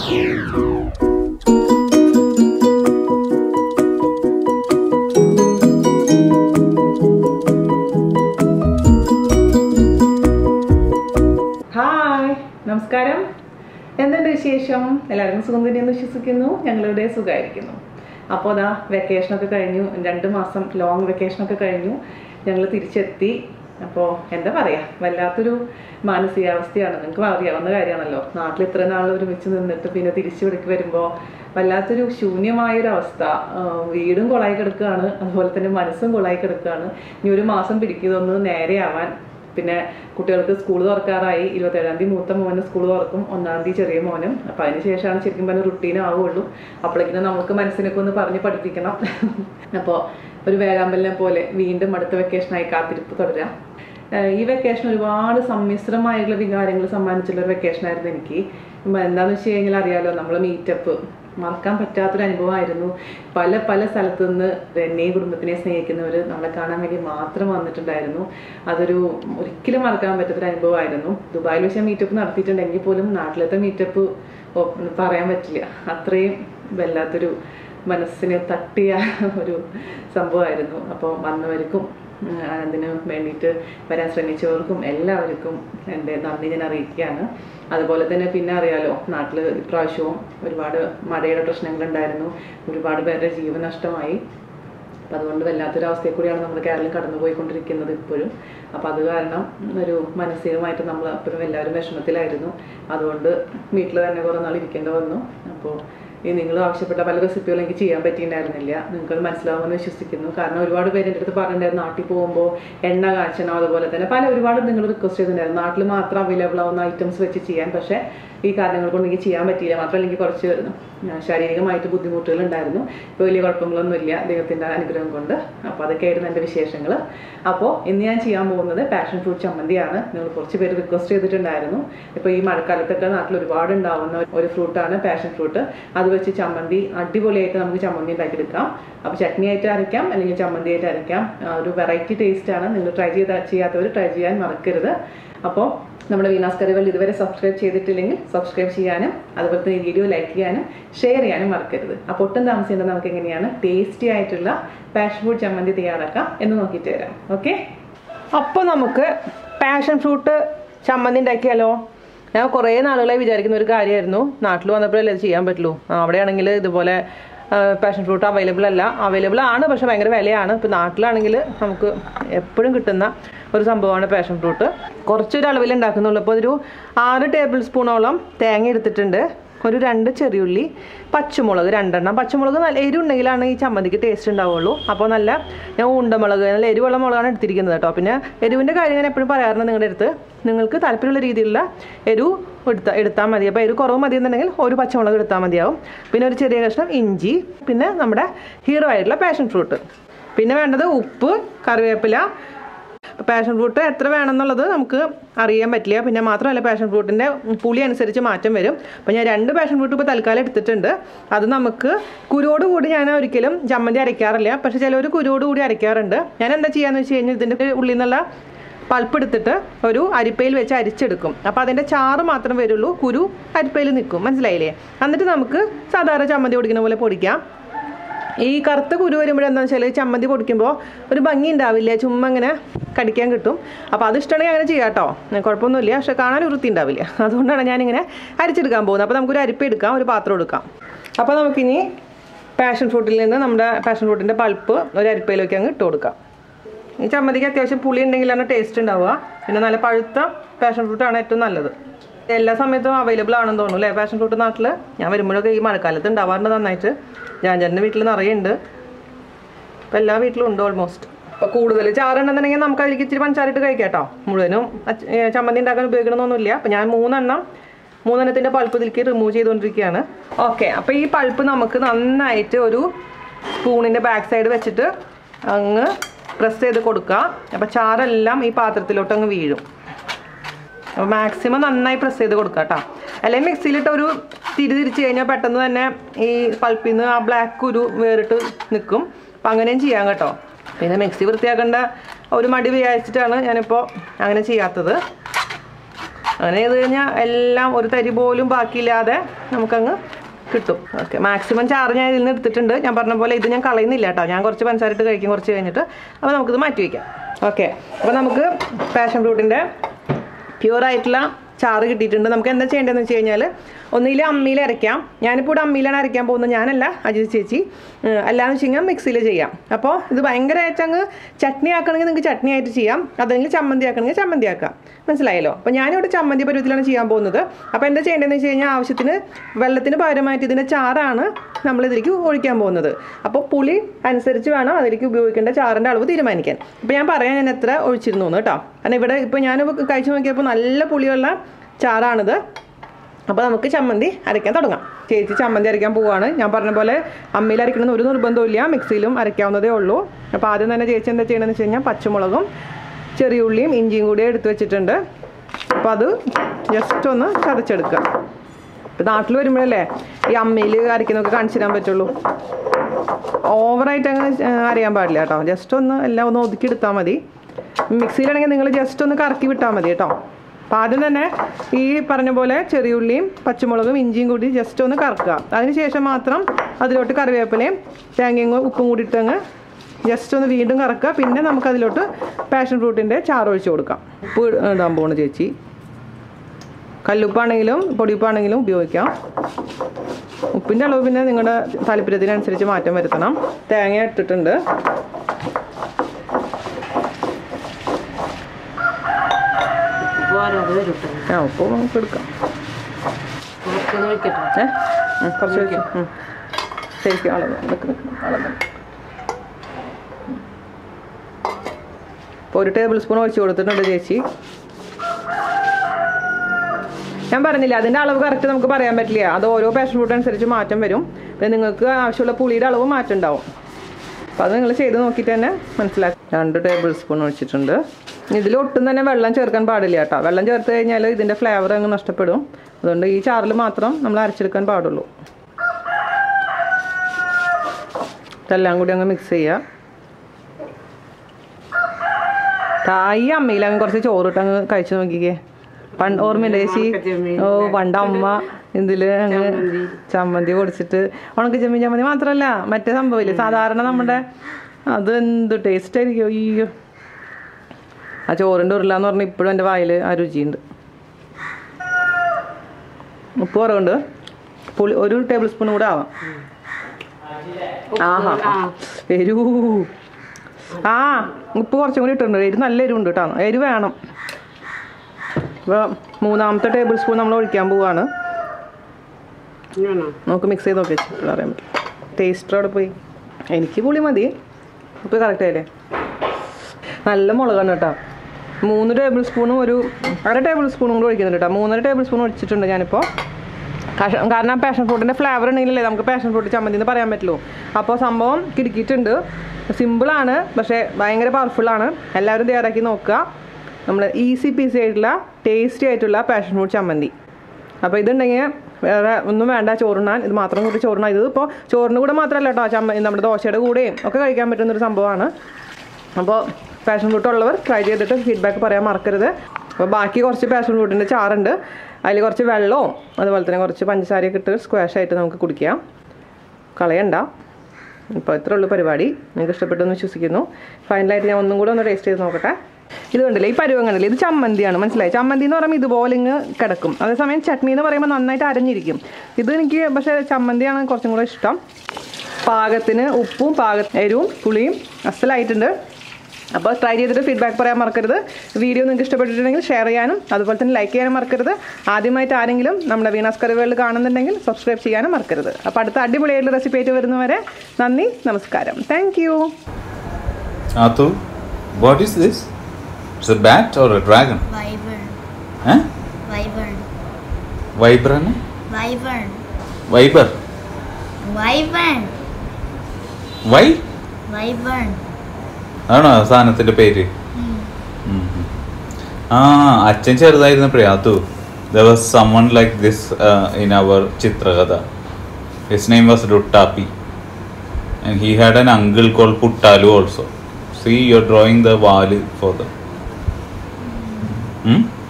Hi നമസ്കാരം എന്തുണ്ട് വിശേഷം എല്ലാവർക്കും സുഖം തന്നെയെന്ന് വിശ്വസിക്കുന്നു ഞങ്ങളിവിടെ സുഖമായിരിക്കുന്നു അപ്പോൾ അതാ വെക്കേഷനൊക്കെ കഴിഞ്ഞു രണ്ട് മാസം ലോങ് വെക്കേഷനൊക്കെ കഴിഞ്ഞു ഞങ്ങൾ തിരിച്ചെത്തി അപ്പോൾ എന്താ പറയുക വല്ലാത്തൊരു മാനസികാവസ്ഥയാണ് നിങ്ങൾക്ക് അറിയാവുന്ന കാര്യമാണല്ലോ നാട്ടിൽ ഇത്ര നാൾ ഒരുമിച്ച് നിന്നിട്ട് പിന്നെ തിരിച്ചു ഇവിടേക്ക് വരുമ്പോൾ വല്ലാത്തൊരു ശൂന്യമായൊരു അവസ്ഥ ആഹ് വീടും കൊളായി കിടക്കുകയാണ് അതുപോലെ തന്നെ മനസ്സും കൊളായി കിടക്കുകയാണ് ഇനി ഒരു മാസം പിടിക്കുന്നതൊന്ന് നേരെയാവാൻ പിന്നെ കുട്ടികൾക്ക് സ്കൂൾ തുറക്കാറായി ഇരുപത്തേഴാം തീയതി മൂത്ത മോന് സ്കൂൾ തുറക്കും ഒന്നാം തീയതി ചെറിയ മോനും അപ്പം അതിന് ശേഷമാണ് ശരിക്കും പറഞ്ഞാൽ റുട്ടീൻ ആവുള്ളൂ അപ്പോഴേക്കും നമുക്ക് മനസ്സിനൊക്കെ ഒന്ന് പറഞ്ഞ് പഠിപ്പിക്കണം അപ്പോൾ ഒരു വേഗാമ്പലിനെ പോലെ വീണ്ടും അടുത്ത വെക്കേഷനായി കാത്തിരിപ്പ് തുടരാം ഏഹ് ഈ വെക്കേഷൻ ഒരുപാട് സമ്മിശ്രമായിട്ടുള്ള വികാരങ്ങൾ സമ്മാനിച്ചുള്ള ഒരു വെക്കേഷനായിരുന്നു എനിക്ക് ഉം എന്താന്ന് വെച്ച് കഴിഞ്ഞാൽ അറിയാലോ നമ്മൾ മീറ്റപ്പ് മറക്കാൻ പറ്റാത്തൊരു അനുഭവമായിരുന്നു പല പല സ്ഥലത്തു നിന്ന് എന്നെയും കുടുംബത്തിനെ സ്നേഹിക്കുന്നവർ നമ്മളെ കാണാൻ വേണ്ടി മാത്രം വന്നിട്ടുണ്ടായിരുന്നു അതൊരു ഒരിക്കലും മറക്കാൻ പറ്റാത്തൊരു അനുഭവമായിരുന്നു ദുബായിൽ വെച്ച് മീറ്റപ്പ് നടത്തിയിട്ടുണ്ടെങ്കിൽ പോലും നാട്ടിലത്തെ മീറ്റപ്പ് പറയാൻ പറ്റില്ല അത്രയും വല്ലാത്തൊരു മനസ്സിനെ തട്ടിയ ഒരു സംഭവമായിരുന്നു അപ്പോൾ വന്നവർക്കും ഉം, അതിന് വേണ്ടിയിട്ട് വരാൻ ശ്രമിച്ചവർക്കും എല്ലാവർക്കും എൻ്റെ നന്ദി ഞാൻ അറിയിക്കുകയാണ് അതുപോലെ തന്നെ പിന്നെ അറിയാലോ നാട്ടിൽ ഇപ്രാവശ്യവും ഒരുപാട് മഴയുടെ പ്രശ്നങ്ങളുണ്ടായിരുന്നു ഒരുപാട് പേരുടെ ജീവൻ നഷ്ടമായി അപ്പം അതുകൊണ്ട് വല്ലാത്തൊരു അവസ്ഥയിൽ കൂടിയാണ് നമ്മൾ കേരളം കടന്നു പോയിക്കൊണ്ടിരിക്കുന്നത് ഇപ്പോഴും അപ്പം അത് കാരണം ഒരു മാനസികമായിട്ട് നമ്മൾ അപ്പോഴും എല്ലാവരും വിഷമത്തിലായിരുന്നു അതുകൊണ്ട് വീട്ടിൽ തന്നെ കുറേ നാൾ ഇരിക്കേണ്ടി വന്നു അപ്പോൾ ഈ നിങ്ങൾ ആവശ്യപ്പെട്ട പല റെസിപ്പികളും എനിക്ക് ചെയ്യാൻ പറ്റിയിട്ടുണ്ടായിരുന്നില്ല നിങ്ങൾക്ക് മനസ്സിലാവുമെന്ന് വിശ്വസിക്കുന്നു കാരണം ഒരുപാട് പേര് എൻ്റെ അടുത്ത് പറഞ്ഞിട്ടുണ്ടായിരുന്നു നാട്ടിൽ പോകുമ്പോൾ എണ്ണ കാച്ചണം അതുപോലെ തന്നെ പല ഒരുപാട് നിങ്ങൾ റിക്വസ്റ്റ് ചെയ്തിട്ടുണ്ടായിരുന്നു നാട്ടിൽ മാത്രം അവൈലബിൾ ആവുന്ന ഐറ്റംസ് വെച്ച് ചെയ്യാൻ പക്ഷേ ഈ കാരണങ്ങൾ കൊണ്ട് എനിക്ക് ചെയ്യാൻ പറ്റിയില്ല മാത്രമല്ല എനിക്ക് കുറച്ച് ആ, ശാരീരികമായിട്ട് ബുദ്ധിമുട്ടുകൾ ഉണ്ടായിരുന്നു ഇപ്പോൾ വലിയ കുഴപ്പങ്ങളൊന്നുമില്ല ദൈവത്തിൻ്റെ അനുഗ്രഹം കൊണ്ട് അപ്പോൾ അതൊക്കെയായിരുന്നു എൻ്റെ വിശേഷങ്ങൾ അപ്പോൾ ഇന്ന് ഞാൻ ചെയ്യാൻ പോകുന്നത് പാഷൻ ഫ്രൂട്ട് ചമ്മന്തിയാണ് നിങ്ങൾ കുറച്ച് പേര് റിക്വസ്റ്റ് ചെയ്തിട്ടുണ്ടായിരുന്നു ഇപ്പോൾ ഈ മഴക്കാലത്തൊക്കെ നാട്ടിൽ ഒരുപാട് ഉണ്ടാവുന്ന ഒരു ഫ്രൂട്ടാണ് പാഷൻ ഫ്രൂട്ട് അത് വെച്ച് ചമ്മന്തി അടിപൊളിയായിട്ട് നമുക്ക് ചമ്മന്തി ഉണ്ടാക്കിയെടുക്കാം അപ്പോൾ ചട്നി ആയിട്ട് അരയ്ക്കാം അല്ലെങ്കിൽ ചമ്മന്തി ആയിട്ട് അരയ്ക്കാം ആ, ഒരു വെറൈറ്റി ടേസ്റ്റാണ് നിങ്ങൾ ട്രൈ ചെയ്ത ചെയ്യാത്തവർ ട്രൈ ചെയ്യാൻ മറക്കരുത് അപ്പോൾ നമ്മുടെ വീനാസ് കറികൾ ഇതുവരെ സബ്സ്ക്രൈബ് ചെയ്തിട്ടില്ലെങ്കിൽ സബ്സ്ക്രൈബ് ചെയ്യാനും അതുപോലെ തന്നെ ഈ വീഡിയോ ലൈക്ക് ചെയ്യാനും ഷെയർ ചെയ്യാനും മറക്കരുത് അപ്പോൾ ഒട്ടും താമസിക്കേണ്ട നമുക്ക് എങ്ങനെയാണ് ടേസ്റ്റി ആയിട്ടുള്ള പാഷൻ ഫ്രൂട്ട് ചമ്മന്തി തയ്യാറാക്കാം എന്ന് നോക്കിയിട്ട് വരാം ഓക്കെ അപ്പോൾ നമുക്ക് പാഷൻ ഫ്രൂട്ട് ചമ്മന്തി ഉണ്ടാക്കിയാലോ ഞാൻ കുറേ നാളുകളായി വിചാരിക്കുന്ന ഒരു കാര്യമായിരുന്നു നാട്ടിൽ വന്നപ്പോഴല്ലേ ഇത് ചെയ്യാൻ പറ്റുള്ളൂ ആ, അവിടെയാണെങ്കിൽ ഇതുപോലെ പാഷൻ ഫ്രൂട്ട് അവൈലബിൾ അല്ല അവൈലബിൾ ആണ് പക്ഷെ ഭയങ്കര വിലയാണ് ഇപ്പോൾ നാട്ടിലാണെങ്കിൽ നമുക്ക് എപ്പോഴും കിട്ടുന്ന ഒരു സംഭവമാണ് പാഷൻ ഫ്രൂട്ട് കുറച്ചൊരു അളവിൽ ഉണ്ടാക്കുന്നുള്ളൂ അപ്പോൾ ഒരു ആറ് ടേബിൾ സ്പൂണോളം തേങ്ങ എടുത്തിട്ടുണ്ട് ഒരു രണ്ട് ചെറിയുള്ളി പച്ചമുളക് രണ്ടെണ്ണം പച്ചമുളക് നല്ല എരിവുണ്ടെങ്കിലാണ് ഈ ചമ്മന്തിക്ക് ടേസ്റ്റ് ഉണ്ടാവുള്ളൂ അപ്പോൾ നല്ല ഞാൻ ഉണ്ടമുളക് നല്ല എരിവുള്ള മുളകാണ് എടുത്തിരിക്കുന്നത് കേട്ടോ പിന്നെ എരിവിൻ്റെ കാര്യം ഞാൻ എപ്പോഴും പറയാറുണ്ട് നിങ്ങളുടെ അടുത്ത് നിങ്ങൾക്ക് താല്പര്യമുള്ള രീതിയിലുള്ള എരിവ് എടുത്താൽ എടുത്താൽ മതി അപ്പോൾ എരിവ് കുറവ് മതി എന്നുണ്ടെങ്കിൽ ഒരു പച്ചമുളക് എടുത്താൽ മതിയാവും പിന്നെ ഒരു ചെറിയ കഷ്ണം ഇഞ്ചി പിന്നെ നമ്മുടെ ഹീറോ ആയിട്ടുള്ള പാഷൻ ഫ്രൂട്ട് പിന്നെ വേണ്ടത് ഉപ്പ് കറിവേപ്പില പാഷൻ ഫ്രൂട്ട് എത്ര വേണമെന്നുള്ളത് നമുക്ക് അറിയാൻ പറ്റില്ല പിന്നെ മാത്രമല്ല പാഷൻ ഫ്രൂട്ടിൻ്റെ പുളി അനുസരിച്ച് മാറ്റം വരും അപ്പോൾ ഞാൻ രണ്ട് പാഷൻ ഫ്രൂട്ട് ഇപ്പോൾ തൽക്കാലം എടുത്തിട്ടുണ്ട് അത് നമുക്ക് കുരുവോട് കൂടി ഞാൻ ഒരിക്കലും ചമ്മന്തി അരയ്ക്കാറില്ല പക്ഷേ ചിലവർ കുരുവോട് കൂടി അരയ്ക്കാറുണ്ട് ഞാൻ എന്താ ചെയ്യാന്ന് വെച്ച് കഴിഞ്ഞാൽ ഇതിൻ്റെ ഉള്ളിൽ നിന്നുള്ള പൾപ്പ് എടുത്തിട്ട് ഒരു അരിപ്പയിൽ വെച്ച് അരിച്ചെടുക്കും അപ്പോൾ അതിൻ്റെ ചാറ് മാത്രം വരുള്ളൂ കുരു അരിപ്പയിൽ നിൽക്കും മനസ്സിലായില്ലേ എന്നിട്ട് നമുക്ക് സാധാരണ ചമ്മന്തി പൊടിക്കുന്ന പോലെ പൊടിക്കാം ഈ കറുത്ത കുരു വരുമ്പോഴെന്താണെന്ന് വെച്ചാൽ ചമ്മന്തി പൊടിക്കുമ്പോൾ ഒരു ഭംഗി ഉണ്ടാവില്ല ചുമ്മാ ഇങ്ങനെ കടിക്കാൻ കിട്ടും അപ്പോൾ അത് ഇഷ്ടമാണെങ്കിൽ അങ്ങനെ ചെയ്യാം കേട്ടോ കുഴപ്പമൊന്നുമില്ല പക്ഷെ കാണാൻ ഒരു വൃത്തി ഉണ്ടാവില്ല അതുകൊണ്ടാണ് ഞാനിങ്ങനെ അരിച്ചെടുക്കാൻ പോകുന്നത് അപ്പോൾ നമുക്കൊരു അരിപ്പ എടുക്കാം ഒരു പാത്രം എടുക്കാം അപ്പോൾ നമുക്കിനി പാഷൻ ഫ്രൂട്ടിൽ നിന്ന് നമ്മുടെ പാഷൻ ഫ്രൂട്ടിൻ്റെ പൾപ്പ് ഒരു അരിപ്പയിലേക്ക് അങ്ങ് ഇട്ട് കൊടുക്കാം ഈ ചമ്മന്തിക്ക് അത്യാവശ്യം പുളി ഉണ്ടെങ്കിലാണ് ടേസ്റ്റ് ഉണ്ടാവുക പിന്നെ നല്ല പഴുത്ത പാഷൻ ഫ്രൂട്ടാണ് ഏറ്റവും നല്ലത് എല്ലാ സമയത്തും അവൈലബിൾ ആണെന്ന് തോന്നുന്നു അല്ലേ പാഷൻ ഫ്രൂട്ട് നാട്ടിൽ ഞാൻ വരുമ്പോഴൊക്കെ ഈ മഴക്കാലത്ത് ഉണ്ടാവാറുണ്ട് നന്നായിട്ട് ജാൻചാൻ്റെ വീട്ടിൽ നിറയുണ്ട് ഇപ്പം എല്ലാ വീട്ടിലും ഉണ്ട് ഓൾമോസ്റ്റ് അപ്പോൾ കൂടുതൽ ചാറുണ്ടെന്നുണ്ടെങ്കിൽ നമുക്ക് അതിലേക്ക് ഇച്ചിരി പഞ്ചാര ഇട്ട് കഴിക്കാം കേട്ടോ മുഴുവനും അച്ച- ഏ, ചമ്മന്തി ഉണ്ടാക്കാൻ ഉപയോഗിക്കണമെന്നൊന്നുമില്ല അപ്പം ഞാൻ മൂന്നെണ്ണം മൂന്നെണ്ണത്തിൻ്റെ പൾപ്പ് ഇതിലേക്ക് റിമൂവ് ചെയ്തുകൊണ്ടിരിക്കുകയാണ് ഓക്കെ അപ്പോൾ ഈ പൾപ്പ് നമുക്ക് നന്നായിട്ട് ഒരു സ്പൂണിൻ്റെ ബാക്ക് സൈഡ് വെച്ചിട്ട് അങ്ങ് പ്രസ് ചെയ്ത് കൊടുക്കുക അപ്പോൾ ചാറെല്ലാം ഈ പാത്രത്തിലോട്ട് അങ്ങ് വീഴും അപ്പോൾ മാക്സിമം നന്നായി പ്രസ് ചെയ്ത് കൊടുക്കുക കേട്ടോ അല്ലെങ്കിൽ മിക്സിയിലിട്ട് ഒരു തിരി തിരിച്ച് കഴിഞ്ഞാൽ പെട്ടെന്ന് തന്നെ ഈ പൾപ്പിൽ നിന്ന് ആ ബ്ലാക്ക് കുരു വേറിട്ട് നിൽക്കും അപ്പം അങ്ങനെയും ചെയ്യാം കേട്ടോ പിന്നെ മിക്സി വൃത്തിയാക്കേണ്ട ഒരു മടി വിചാരിച്ചിട്ടാണ് ഞാനിപ്പോൾ അങ്ങനെ ചെയ്യാത്തത് അങ്ങനെ ചെയ്ത് കഴിഞ്ഞാൽ എല്ലാം ഒരു തരി പോലും ബാക്കിയില്ലാതെ നമുക്കങ്ങ് കിട്ടും ഓക്കെ മാക്സിമം ചാറ് ഞാൻ ഇതിൽ നിന്ന് എടുത്തിട്ടുണ്ട് ഞാൻ പറഞ്ഞ പോലെ ഇത് ഞാൻ കളയുന്നില്ല കേട്ടോ ഞാൻ കുറച്ച് പഞ്ചസാര ഇട്ട് കഴിക്കും കുറച്ച് കഴിഞ്ഞിട്ട് അപ്പോൾ നമുക്കിത് മാറ്റി വയ്ക്കാം ഓക്കെ അപ്പോൾ നമുക്ക് പാഷൻ ഫ്രൂട്ടിൻ്റെ പ്യൂർ ആയിട്ടുള്ള ചാറ് കിട്ടിയിട്ടുണ്ട് നമുക്ക് എന്താ ചെയ്യേണ്ടതെന്ന് വെച്ച് കഴിഞ്ഞാൽ ഒന്നിൽ അമ്മിയിൽ അരയ്ക്കാം ഞാനിപ്പോൾ ഇവിടെ അമ്മിയിലാണ് അരയ്ക്കാൻ പോകുന്നത് ഞാനല്ല അജിത് ചേച്ചി ഏഹ് അല്ലാന്ന് വെച്ച് കഴിഞ്ഞാൽ മിക്സിയിൽ ചെയ്യാം അപ്പോൾ ഇത് ഭയങ്കരമായിട്ട് അങ്ങ് ചട്നി ആക്കണമെങ്കിൽ നിങ്ങൾക്ക് ചട്നി ആയിട്ട് ചെയ്യാം അതല്ലെങ്കിൽ ചമ്മന്തി ആക്കണമെങ്കിൽ ചമ്മന്തി ആക്കാം മനസ്സിലായല്ലോ അപ്പോൾ ഞാനിവിടെ ചമ്മന്തി പരുവത്തിലാണ് ചെയ്യാൻ പോകുന്നത് അപ്പോൾ എന്താ ചെയ്യേണ്ടതെന്ന് വെച്ച് കഴിഞ്ഞാൽ ആവശ്യത്തിന് വെള്ളത്തിന് പകരമായിട്ട് ഇതിൻ്റെ ചാറാണ് നമ്മൾ ഇതിലേക്ക് ഒഴിക്കാൻ പോകുന്നത് അപ്പോൾ പുളി അനുസരിച്ച് വേണം അതിലേക്ക് ഉപയോഗിക്കേണ്ട ചാറിൻ്റെ അളവ് തീരുമാനിക്കാൻ ഇപ്പോൾ ഞാൻ പറയാൻ ഞാൻ എത്ര ഒഴിച്ചിരുന്നു എന്ന് കേട്ടോ കാരണം ഇവിടെ ഇപ്പോൾ ഞാൻ കഴിച്ചു നോക്കിയപ്പോൾ നല്ല പുളിയുള്ള ചാറാണിത് അപ്പോൾ നമുക്ക് ചമ്മന്തി അരയ്ക്കാൻ തുടങ്ങാം ചേച്ചി ചമ്മന്തി അരയ്ക്കാൻ പോവുകയാണ് ഞാൻ പറഞ്ഞ പോലെ അമ്മയിൽ അരയ്ക്കണമെന്ന് ഒരു നിർബന്ധമില്ല മിക്സിയിലും അരയ്ക്കാവുന്നതേ ഉള്ളൂ അപ്പോൾ ആദ്യം തന്നെ ചേച്ചി എന്താ ചെയ്യണമെന്ന് വെച്ച് കഴിഞ്ഞാൽ പച്ചമുളകും ചെറിയ ഉള്ളിയും ഇഞ്ചിയും കൂടി എടുത്ത് വെച്ചിട്ടുണ്ട് അപ്പോൾ അത് ജസ്റ്റ് ഒന്ന് ചതച്ചെടുക്കുക ഇപ്പം നാട്ടിൽ വരുമ്പോഴല്ലേ ഈ അമ്മയിൽ അരയ്ക്കുന്നതൊക്കെ കാണിച്ചു തരാൻ പറ്റുള്ളൂ ഓവറായിട്ട് അങ്ങനെ ഏഹ്, അറിയാൻ പാടില്ല കേട്ടോ ജസ്റ്റ് ഒന്ന് എല്ലാം ഒന്ന് ഒതുക്കി എടുത്താൽ മതി മിക്സിയിലാണെങ്കിൽ നിങ്ങൾ ജസ്റ്റ് ഒന്ന് കറക്കി വിട്ടാൽ മതി കേട്ടോ അപ്പോൾ ആദ്യം തന്നെ ഈ പറഞ്ഞ പോലെ ചെറിയുള്ളിയും പച്ചമുളകും ഇഞ്ചിയും കൂടി ജസ്റ്റ് ഒന്ന് കറക്കുക അതിനുശേഷം മാത്രം അതിലോട്ട് കറിവേപ്പിലയും തേങ്ങയും കൂടി ഉപ്പും കൂടി ഇട്ടങ്ങ് ജസ്റ്റ് ഒന്ന് വീണ്ടും കറക്കുക പിന്നെ നമുക്ക് അതിലോട്ട് പാഷൻ ഫ്രൂട്ടിൻ്റെ ചാറ് ഒഴിച്ച് കൊടുക്കാം ഉപ്പ് ഇടാൻ പോണു ചേച്ചി കല്ലുപ്പാണെങ്കിലും പൊടിയുപ്പാണെങ്കിലും ഉപയോഗിക്കാം ഉപ്പിൻ്റെ അളവ് പിന്നെ നിങ്ങളുടെ താല്പര്യത്തിനനുസരിച്ച് മാറ്റം വരുത്തണം തേങ്ങ ഇട്ടിട്ടുണ്ട് പോരാതെ വരും കേട്ടോ ആ ഉപ്പ് നമുക്ക് എടുക്കാം കുറച്ചൊന്ന് ഒഴിക്കട്ടെ ഏ ഉം, കുറച്ച് വയ്ക്കും ശരിക്കും അളവ് നിൽക്ക് നിൽക്ക് അളവ് ഇപ്പോൾ ഒരു ടേബിൾ സ്പൂൺ ഒഴിച്ച് കൊടുത്തിട്ടുണ്ട് ചേച്ചി ഞാൻ പറഞ്ഞില്ല അതിൻ്റെ അളവ് കറക്റ്റ് നമുക്ക് പറയാൻ പറ്റില്ല അത് ഓരോ പാഷൻ ഫ്രൂട്ട് അനുസരിച്ച് മാറ്റം വരും പിന്നെ നിങ്ങൾക്ക് ആവശ്യമുള്ള പുളിയുടെ അളവ് മാറ്റം ഉണ്ടാവും അപ്പോൾ അത് നിങ്ങൾ ചെയ്ത് നോക്കിയിട്ട് തന്നെ മനസ്സിലാക്കി രണ്ട് ടേബിൾ സ്പൂൺ ഒഴിച്ചിട്ടുണ്ട് ഇതിൽ ഒട്ടും തന്നെ വെള്ളം ചേർക്കാൻ പാടില്ല കേട്ടോ വെള്ളം ചേർത്ത് കഴിഞ്ഞാൽ ഇതിൻ്റെ ഫ്ലേവർ അങ്ങ് നഷ്ടപ്പെടും അതുകൊണ്ട് ഈ ചാറിൽ മാത്രം നമ്മൾ അരച്ചെടുക്കാൻ പാടുള്ളൂ ഇതെല്ലാം കൂടി അങ്ങ് മിക്സ് ചെയ്യുക തായി അമ്മയിൽ അങ്ങ് കുറച്ച് ചോറിട്ട് അങ്ങ് കഴിച്ചു നോക്കിക്കേ പണ്ട് ഓർമ്മയില്ലേ ചേച്ചി ഓ പണ്ട് അമ്മ ഇതില് അങ്ങ് ചമ്മന്തി പൊടിച്ചിട്ട് ഉണക്ക ചെമ്മീൻ ചമ്മന്തി മാത്രല്ല മറ്റേ സംഭവമില്ലേ സാധാരണ നമ്മുടെ അത് എന്ത് ടേസ്റ്റ് ആയിരിക്കും അയ്യോ ആ ചോറിൻ്റെ ഉരുളാന്ന് പറഞ്ഞാൽ ഇപ്പോഴും എൻ്റെ വായിൽ ആ രുചിയുണ്ട് ഉപ്പ് കുറവുണ്ട് പുളി ഒരു ടേബിൾ സ്പൂൺ കൂടെ ആവാം ആഹാ എരിവൂ ആ ഉപ്പ് കുറച്ചും കൂടി ഇട്ടിട്ടുണ്ട് എരിവ് നല്ല എരിവുണ്ട് കേട്ടോ എരിവ് വേണം അപ്പോൾ മൂന്നാമത്തെ ടേബിൾ സ്പൂൺ നമ്മൾ ഒഴിക്കാൻ പോവാണ് ഇങ്ങനെയാണോ നമുക്ക് മിക്സ് ചെയ്ത് നോക്കി വെച്ചിട്ട് അറിയാൻ പറ്റും ടേസ്റ്റർ അവിടെ പോയി എനിക്ക് പുളി മതി ഉപ്പ് കറക്റ്റ് ആയില്ലേ നല്ല മുളകാണ് കേട്ടോ മൂന്ന് ടേബിൾ സ്പൂണും ഒരു അര ടേബിൾ സ്പൂണും കൂടി ഒഴിക്കുന്നുണ്ട് കേട്ടോ മൂന്നര ടേബിൾ സ്പൂൺ ഒഴിച്ചിട്ടുണ്ട് ഞാനിപ്പോൾ കഷ- കാരണം പാഷൻ ഫ്രൂട്ടിൻ്റെ ഫ്ലേവർ ഉണ്ടെങ്കിലല്ലേ നമുക്ക് പാഷൻ ഫ്രൂട്ട് ചമ്മന്തി എന്ന് പറയാൻ പറ്റുള്ളൂ അപ്പോൾ സംഭവം കിടുക്കിയിട്ടുണ്ട് സിമ്പിളാണ് പക്ഷേ ഭയങ്കര പവർഫുള്ളാണ് എല്ലാവരും തയ്യാറാക്കി നോക്കുക നമ്മൾ ഈസി പീസി ആയിട്ടുള്ള ടേസ്റ്റി ആയിട്ടുള്ള പാഷൻ ഫ്രൂട്ട് ചമ്മന്തി അപ്പോൾ ഇതുണ്ടെങ്കിൽ വേറെ ഒന്നും വേണ്ട ചോറുണ്ണാൻ ഇത് മാത്രം കൂടി ചോറുണ്ണാൻ ഇത് ഇപ്പോൾ ചോറിന് കൂടെ മാത്രമല്ല കേട്ടോ ചമ്മ നമ്മുടെ ദോശയുടെ കൂടെയും ഒക്കെ കഴിക്കാൻ പറ്റുന്നൊരു സംഭവമാണ് അപ്പോൾ പാഷൻ ഫ്രൂട്ട് ഉള്ളവർ ട്രൈ ചെയ്തിട്ട് ഫീഡ്ബാക്ക് പറയാൻ മറക്കരുത് അപ്പോൾ ബാക്കി കുറച്ച് പാഷൻ ഫ്രൂട്ടിൻ്റെ ചാറുണ്ട് അതിൽ കുറച്ച് വെള്ളവും അതുപോലെ തന്നെ കുറച്ച് പഞ്ചസാരയൊക്കെ ഇട്ട് സ്ക്വാഷ് ആയിട്ട് നമുക്ക് കുടിക്കാം കളയണ്ട ഇപ്പോൾ ഇത്ര ഉള്ളൂ പരിപാടി നിങ്ങൾക്ക് ഇഷ്ടപ്പെട്ടെന്ന് വിശ്വസിക്കുന്നു ഫൈനലായിട്ട് ഞാൻ ഒന്നും കൂടെ ഒന്ന് ടേസ്റ്റ് ചെയ്ത് നോക്കട്ടെ ഇത് കണ്ടില്ലേ ഈ പരുവം കണ്ടില്ലേ ഇത് ചമ്മന്തിയാണ് മനസ്സിലായി ചമ്മന്തി എന്ന് പറയുമ്പോൾ ഇതുപോലെ ഇങ്ങ് കിടക്കും അതേസമയം ചട്നി എന്ന് പറയുമ്പോൾ നന്നായിട്ട് അരഞ്ഞിരിക്കും ഇത് എനിക്ക് പക്ഷേ ചമ്മന്തിയാണ് കുറച്ചും കൂടെ ഇഷ്ടം പാകത്തിന് ഉപ്പും പാക എരിവും പുളിയും അസലായിട്ടുണ്ട് അപ്പോൾ ട്രൈ ചെയ്തിട്ട് ഫീഡ്ബാക്ക് പറയാൻ മറക്കരുത് വീഡിയോ നിങ്ങൾക്ക് ഇഷ്ടപ്പെട്ടിട്ടുണ്ടെങ്കിൽ ഷെയർ ചെയ്യാനും അതുപോലെ തന്നെ ലൈക്ക് ചെയ്യാനും മറക്കരുത് ആദ്യമായിട്ട് ആരെങ്കിലും നമ്മുടെ വീണാസ് കറി വേൾഡ് കാണുന്നുണ്ടെങ്കിൽ സബ്സ്ക്രൈബ് ചെയ്യാനും മറക്കരുത് അപ്പോൾ അടുത്ത അടിപൊളിയായിട്ടുള്ള റെസിപ്പി ആയിട്ട് വരുന്നവരെ നന്ദി നമസ്കാരം thank you Atu, what is this? It's a bat or a dragon? Wyvern. Huh? Wyvern. Vibran? Wyvern. Viber? Wyvern. Why? Wyvern. ആണോ ആ സാധനത്തിന്റെ പേര് ഉം. ആ അച്ഛൻ ചെറുതായിരുന്നപ്പോഴേ അതു ദർ വാസ് സമ്മൺ ലൈക്ക് ദിസ് ഇൻ അവർ ചിത്രകഥ ഹിസ് നെയിം വാസ് റുട്ടാപ്പി and he had an uncle called പുട്ടാലു also see you are drawing the വാല് ഫോർ ദം